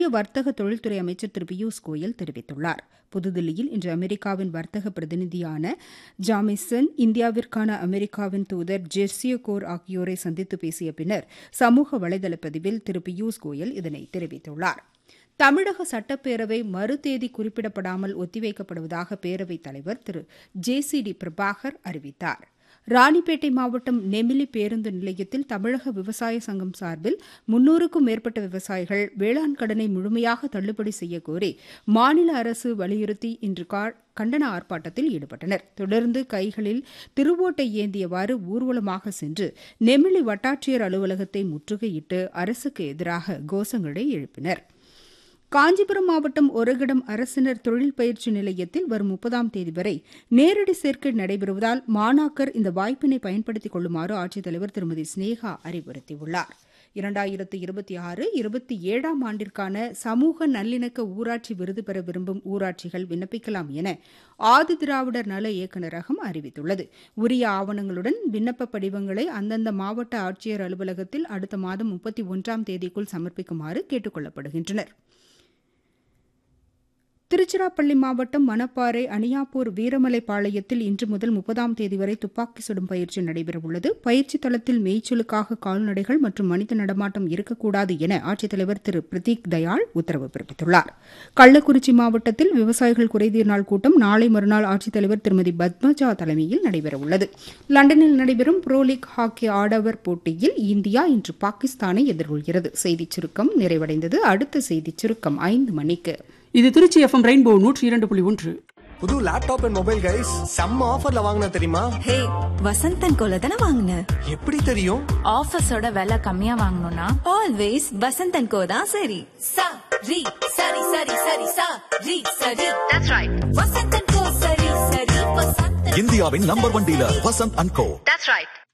வர்த்தக தொழில்துறை அமைச்சர் திரு பியூஷ் கோயல் தெரிவித்துள்ளார் புதுதில்லியில் இன்று அமெரிக்காவின் வர்த்தக பிரதிநிதியான ஜாமிசன் இந்தியாவிற்கான அமெரிக்காவின் தூதர் ஜெர்சியோ கோர் ஆகியோரை சந்தித்து பேசிய பின்னர் சமூக வலைதள பதிவில் திரு பியூஷ் கோயல் இதனை தெரிவித்துள்ளார் தமிழக சட்டப்பேரவை மறுதேதி குறிப்பிடப்படாமல் ஒத்திவைக்கப்படுவதாக பேரவைத் தலைவர் Thiru J C D Prabhakar அறிவித்தார் ராணிப்பேட்டை மாவட்டம் நெமிலி பேருந்து நிலையத்தில் தமிழக விவசாய சங்கம் சார்பில் முன்னூறுக்கும் மேற்பட்ட விவசாயிகள் வேளாண் கடனை முழுமையாக தள்ளுபடி செய்யக்கோரி மாநில அரசு வலியுறுத்தி இன்று கண்டன ஆர்ப்பாட்டத்தில் ஈடுபட்டனர் தொடர்ந்து கைகளில் திருவோட்டை ஏந்தியவாறு ஊர்வலமாக சென்று நெமிலி வட்டாட்சியர் அலுவலகத்தை முற்றுகையிட்டு அரசுக்கு எதிராக கோஷங்களை எழுப்பினர் காஞ்சிபுரம் மாவட்டம் ஒரகடம் அரசினர் தொழில் பயிற்சி நிலையத்தில் வரும் முப்பதாம் தேதி வரை நேரடி சேர்க்கை நடைபெறுவதால் மாணாக்கர் இந்த வாய்ப்பினை பயன்படுத்திக் கொள்ளுமாறு ஆட்சித்தலைவர் திருமதி ஸ்னேகா அறிவுறுத்தியுள்ளார் இரண்டாயிரத்து இருபத்தி ஆறு இருபத்தி ஏழாம் ஆண்டிற்கான சமூக நல்லிணக்க ஊராட்சி விருது பெற விரும்பும் ஊராட்சிகள் விண்ணப்பிக்கலாம் என ஆதி திராவிடர் நல இயக்குநரகம் அறிவித்துள்ளது உரிய ஆவணங்களுடன் விண்ணப்ப படிவங்களை அந்தந்த மாவட்ட ஆட்சியர் அலுவலகத்தில் அடுத்த மாதம் முப்பத்தி ஒன்றாம் தேதிக்குள் சமர்ப்பிக்குமாறு கேட்டுக் கொள்ளப்படுகின்றனா் திருச்சிராப்பள்ளி மாவட்டம் மணப்பாறை அணியாப்பூர் வீரமலைப்பாளையத்தில் இன்று முதல் முப்பதாம் தேதி வரை துப்பாக்கி சுடும் பயிற்சி நடைபெறவுள்ளது பயிற்சி தளத்தில் மேய்ச்சலுக்காக கால்நடைகள் மற்றும் மனித நடமாட்டம் இருக்கக்கூடாது என ஆட்சித்தலைவர் திரு பிரதீக் தயாள் உத்தரவு பிறப்பித்துள்ளார் கள்ளக்குறிச்சி மாவட்டத்தில் விவசாயிகள் குறைதீர் நாள் கூட்டம் நாளை மறுநாள் ஆட்சித்தலைவர் திருமதி பத்மஜா தலைமையில் நடைபெறவுள்ளது லண்டனில் நடைபெறும் புரோ லீக் ஹாக்கி ஆடவர் போட்டியில் இந்தியா இன்று பாகிஸ்தானை எதிர்கொள்கிறது செய்திச் சுருக்கம் நிறைவடைந்தது அடுத்த செய்திச் சுருக்கம் ஐந்து மணிக்கு இது திருச்சி எஃப்எம் ரெயின்போ நூற்றி இரண்டு புள்ளி ஒன்று புது லேப்டாப் அண்ட் மொபைல் கைஸ் செம்ம ஆஃபர்ல வாங்கின தெரியுமா ஹே வசந்தன் கோல தானே வாங்கின எப்படி தெரியும் ஆஃபீஸோட விலை கம்மியா வாங்கணும்னா ஆல்வேஸ் வசந்தன் கோ தான் சரி sa ri sari sari sari sa ri sari that's right vasantan ko sari sari vasantan இந்தியாவின் number one dealer Vasanth and co that's right